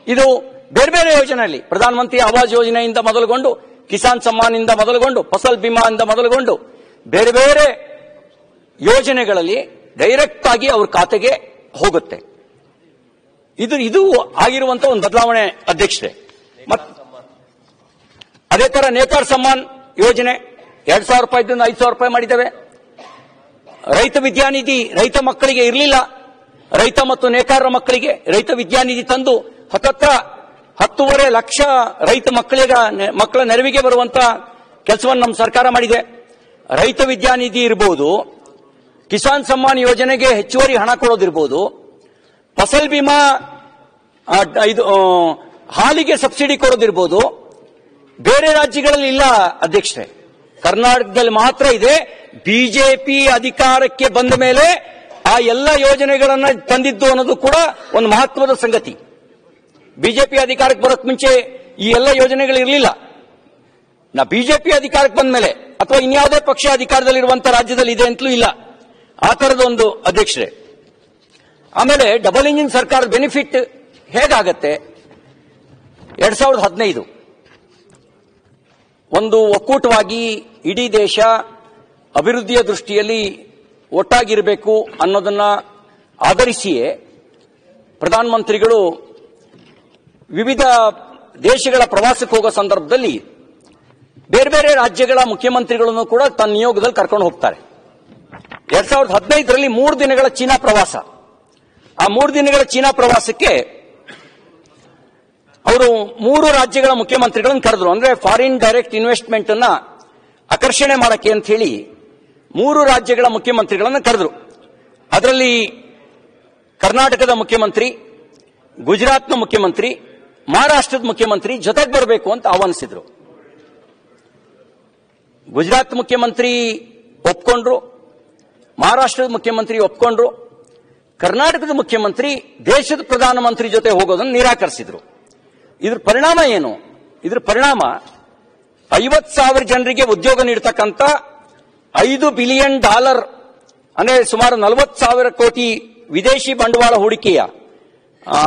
ಇದು ಬೇರೆ ಬೇರೆ ಯೋಜನೆಯಲ್ಲಿ ಪ್ರಧಾನಮಂತ್ರಿ ಆವಾಸ್ ಯೋಜನೆಯಿಂದ ಮೊದಲುಗೊಂಡು ಕಿಸಾನ್ ಸಮ್ಮಾನಿಂದ ಮೊದಲುಗೊಂಡು ಫಸಲ್ ಬಿಮಾ ಇಂದ ಮೊದಲುಗೊಂಡು ಬೇರೆ ಬೇರೆ ಯೋಜನೆಗಳಲ್ಲಿ ಡೈರೆಕ್ಟ್ ಆಗಿ ಅವ್ರ ಖಾತೆಗೆ ಹೋಗುತ್ತೆ ಇದು ಇದು ಆಗಿರುವಂತ ಒಂದು ಬದಲಾವಣೆ ಅಧ್ಯಕ್ಷರೇ ಮತ್ ಅದೇ ತರ ನೇತಾರ್ ಸಮ್ಮಾನ್ ಯೋಜನೆ ಎರಡ್ ಸಾವಿರ ರೂಪಾಯಿದಿಂದ ಐದು ಸಾವಿರ ರೂಪಾಯಿ ಮಾಡಿದ್ದೇವೆ ರೈತ ವಿದ್ಯಾನಿಧಿ ರೈತ ಮಕ್ಕಳಿಗೆ ಇರಲಿಲ್ಲ ರೈತ ಮತ್ತು ನೇಕಾರರ ಮಕ್ಕಳಿಗೆ ರೈತ ವಿದ್ಯಾನಿಧಿ ತಂದು ಹತ್ತತ್ರ ಹತ್ತೂವರೆ ಲಕ್ಷ ರೈತ ಮಕ್ಕಳಿಗ ಮಕ್ಕಳ ನೆರವಿಗೆ ಬರುವಂತ ಕೆಲಸವನ್ನು ನಮ್ಮ ಸರ್ಕಾರ ಮಾಡಿದೆ ರೈತ ವಿದ್ಯಾನಿಧಿ ಇರಬಹುದು ಕಿಸಾನ್ ಸಮ್ಮಾನ್ ಯೋಜನೆಗೆ ಹೆಚ್ಚುವರಿ ಹಣ ಕೊಡೋದಿರ್ಬೋದು ಫಸಲ್ ಬಿಮಾ ಆ, ಡ- ಇದು ಆ, ಹಾಲಿಗೆ ಸಬ್ಸಿಡಿ ಕೊಡೋದಿರ್ಬೋದು ಬೇರೆ ರಾಜ್ಯಗಳಲ್ಲಿ ಇಲ್ಲ ಅಧ್ಯಕ್ಷರೇ ಕರ್ನಾಟಕದಲ್ಲಿ ಮಾತ್ರ ಇದೆ ಬಿಜೆಪಿ ಅಧಿಕಾರಕ್ಕೆ ಬಂದ ಮೇಲೆ ಆ ಎಲ್ಲ ಯೋಜನೆಗಳನ್ನ ತಂದಿದ್ದು ಅನ್ನೋದು ಕೂಡ ಒಂದು ಮಹತ್ವದ ಸಂಗತಿ ಬಿಜೆಪಿ ಅಧಿಕಾರಕ್ಕೆ ಬರೋಕ್ ಮುಂಚೆ ಈ ಎಲ್ಲ ಯೋಜನೆಗಳು ಇರಲಿಲ್ಲ ನಾ ಬಿಜೆಪಿ ಅಧಿಕಾರಕ್ಕೆ ಬಂದ ಮೇಲೆ ಅಥವಾ ಇನ್ಯಾವುದೇ ಪಕ್ಷ ಅಧಿಕಾರದಲ್ಲಿರುವಂತ ರಾಜ್ಯದಲ್ಲಿ ಇದೆ ಅಂತಲೂ ಇಲ್ಲ ಆ ತರದೊಂದು ಅಧ್ಯಕ್ಷರೇ ಆಮೇಲೆ ಡಬಲ್ ಇಂಜಿನ್ ಸರ್ಕಾರದ ಬೆನಿಫಿಟ್ ಹೇಗಾಗತ್ತೆ ಎರಡ್ ಸಾವಿರದ ಹದಿನೈದು ಒಂದು ಒಕ್ಕೂಟವಾಗಿ ಇಡೀ ದೇಶ ಅಭಿವೃದ್ಧಿಯ ದೃಷ್ಟಿಯಲ್ಲಿ ಒಟ್ಟಾಗಿರಬೇಕು ಅನ್ನೋದನ್ನ ಆಧರಿಸಿಯೇ ಪ್ರಧಾನಮಂತ್ರಿಗಳು ವಿವಿಧ ದೇಶಗಳ ಪ್ರವಾಸಕ್ಕೆ ಹೋಗೋ ಸಂದರ್ಭದಲ್ಲಿ ಬೇರೆ ಬೇರೆ ರಾಜ್ಯಗಳ ಮುಖ್ಯಮಂತ್ರಿಗಳನ್ನು ಕೂಡ ತನ್ನ ನಿಯೋಗದಲ್ಲಿ ಕರ್ಕೊಂಡು ಹೋಗ್ತಾರೆ ಎರಡ್ ಸಾವಿರದ ಹದಿನೈದರಲ್ಲಿ ಮೂರು ದಿನಗಳ ಚೀನಾ ಪ್ರವಾಸ ಆ ಮೂರು ದಿನಗಳ ಚೀನಾ ಪ್ರವಾಸಕ್ಕೆ ಅವರು ಮೂರು ರಾಜ್ಯಗಳ ಮುಖ್ಯಮಂತ್ರಿಗಳನ್ನು ಕರೆದ್ರು ಅಂದ್ರೆ ಫಾರಿನ್ ಡೈರೆಕ್ಟ್ ಇನ್ವೆಸ್ಟ್ಮೆಂಟ್ ಅನ್ನ ಆಕರ್ಷಣೆ ಮಾಡಕ್ಕೆ ಅಂತ ಹೇಳಿ ಮೂರು ರಾಜ್ಯಗಳ ಮುಖ್ಯಮಂತ್ರಿಗಳನ್ನು ಕರೆದ್ರು ಅದರಲ್ಲಿ ಕರ್ನಾಟಕದ ಮುಖ್ಯಮಂತ್ರಿ ಗುಜರಾತ್ನ ಮುಖ್ಯಮಂತ್ರಿ ಮಹಾರಾಷ್ಟ್ರದ ಮುಖ್ಯಮಂತ್ರಿ ಜೊತೆಗೆ ಬರಬೇಕು ಅಂತ ಆಹ್ವಾನಿಸಿದ್ರು ಗುಜರಾತ್ ಮುಖ್ಯಮಂತ್ರಿ ಒಪ್ಕೊಂಡ್ರು ಮಹಾರಾಷ್ಟ್ರದ ಮುಖ್ಯಮಂತ್ರಿ ಒಪ್ಕೊಂಡ್ರು ಕರ್ನಾಟಕದ ಮುಖ್ಯಮಂತ್ರಿ ದೇಶದ ಪ್ರಧಾನಮಂತ್ರಿ ಜೊತೆ ಹೋಗೋದನ್ನು ನಿರಾಕರಿಸಿದ್ರು ಇದ್ರ ಪರಿಣಾಮ ಏನು ಇದ್ರ ಪರಿಣಾಮ ಐವತ್ ಸಾವಿರ ಜನರಿಗೆ ಉದ್ಯೋಗ ನೀಡತಕ್ಕಂತ ಐದು ಬಿಲಿಯನ್ ಡಾಲರ್ ಅಂದ್ರೆ ಸುಮಾರು ನಲವತ್ತು ಸಾವಿರ ಕೋಟಿ ವಿದೇಶಿ ಬಂಡವಾಳ ಹೂಡಿಕೆಯ ಆ,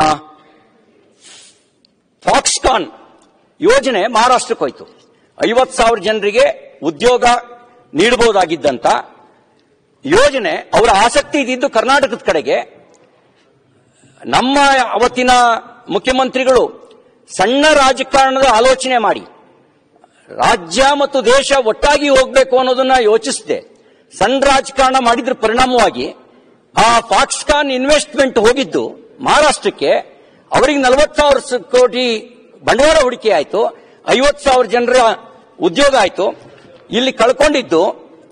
ಫಾಕ್ಸ್ಕಾನ್ ಯೋಜನೆ ಮಹಾರಾಷ್ಟ್ರಕ್ಕೆ ಹೋಯ್ತು ಐವತ್ ಸಾವಿರ ಜನರಿಗೆ ಉದ್ಯೋಗ ನೀಡಬಹುದಾಗಿದ್ದಂತ ಯೋಜನೆ ಅವರ ಆಸಕ್ತಿ ಇದ್ದಿದ್ದು ಕರ್ನಾಟಕದ ಕಡೆಗೆ ನಮ್ಮ ಅವತ್ತಿನ ಮುಖ್ಯಮಂತ್ರಿಗಳು ಸಣ್ಣ ರಾಜಕಾರಣದ ಆಲೋಚನೆ ಮಾಡಿ ರಾಜ್ಯ ಮತ್ತು ದೇಶ ಒಟ್ಟಾಗಿ ಹೋಗಬೇಕು ಅನ್ನೋದನ್ನ ಯೋಚಿಸಿದೆ ಸಣ್ಣ ರಾಜಕಾರಣ ಮಾಡಿದ್ರ ಪರಿಣಾಮವಾಗಿ ಆ ಫಾಕ್ಸ್ಕಾನ್ ಇನ್ವೆಸ್ಟ್ಮೆಂಟ್ ಹೋಗಿದ್ದು ಮಹಾರಾಷ್ಟ್ರಕ್ಕೆ ಅವರಿಗೆ ನಲವತ್ತು ಸಾವಿರ ಸ- ಕೋಟಿ ಬಂಡವಾಳ ಹೂಡಿಕೆ ಆಯ್ತು ಐವತ್ತು ಸಾವಿರ ಜನರ ಉದ್ಯೋಗ ಆಯ್ತು ಇಲ್ಲಿ ಕಳ್ಕೊಂಡಿದ್ದು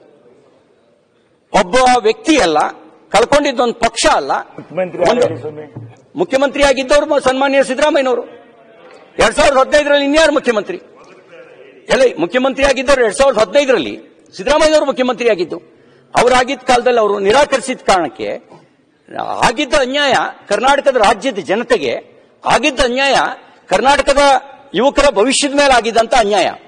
ಒಬ್ಬ ವ್ಯಕ್ತಿ ಅಲ್ಲ ಕಳ್ಕೊಂಡಿದ್ದು ಒಂದು ಪಕ್ಷ ಅಲ್ಲ ಮುಖ್ಯಮಂತ್ರಿ ಒಂದು- ಆಗಿ ಸ್ವಾಮಿ ಮುಖ್ಯಮಂತ್ರಿ ಆಗಿದ್ದವರು ಸನ್ಮಾನ್ಯ ಸಿದ್ದರಾಮಯ್ಯನವರು ಎರಡ್ ಸಾವಿರದ ಹದಿನೈದರಲ್ಲಿ ಇನ್ಯಾರು ಮುಖ್ಯಮಂತ್ರಿ ಎಲ್ಲ ಮುಖ್ಯಮಂತ್ರಿ ಆಗಿದ್ದವರು ಎರಡ್ ಸಾವಿರದ ಹದಿನೈದರಲ್ಲಿ ಸಿದ್ದರಾಮಯ್ಯನವರು ಮುಖ್ಯಮಂತ್ರಿ ಆಗಿದ್ದು ಅವರಾಗಿದ್ದ ಕಾಲದಲ್ಲಿ ಅವರು ನಿರಾಕರಿಸಿದ ಕಾರಣಕ್ಕೆ ಆಗಿದ್ದ ಅನ್ಯಾಯ ಕರ್ನಾಟಕದ ರಾಜ್ಯದ ಜನತೆಗೆ ಆಗಿದ್ದ ಅನ್ಯಾಯ ಕರ್ನಾಟಕದ ಯುವಕರ ಭವಿಷ್ಯದ ಮೇಲೆ ಆಗಿದ್ದಂತ ಅನ್ಯಾಯ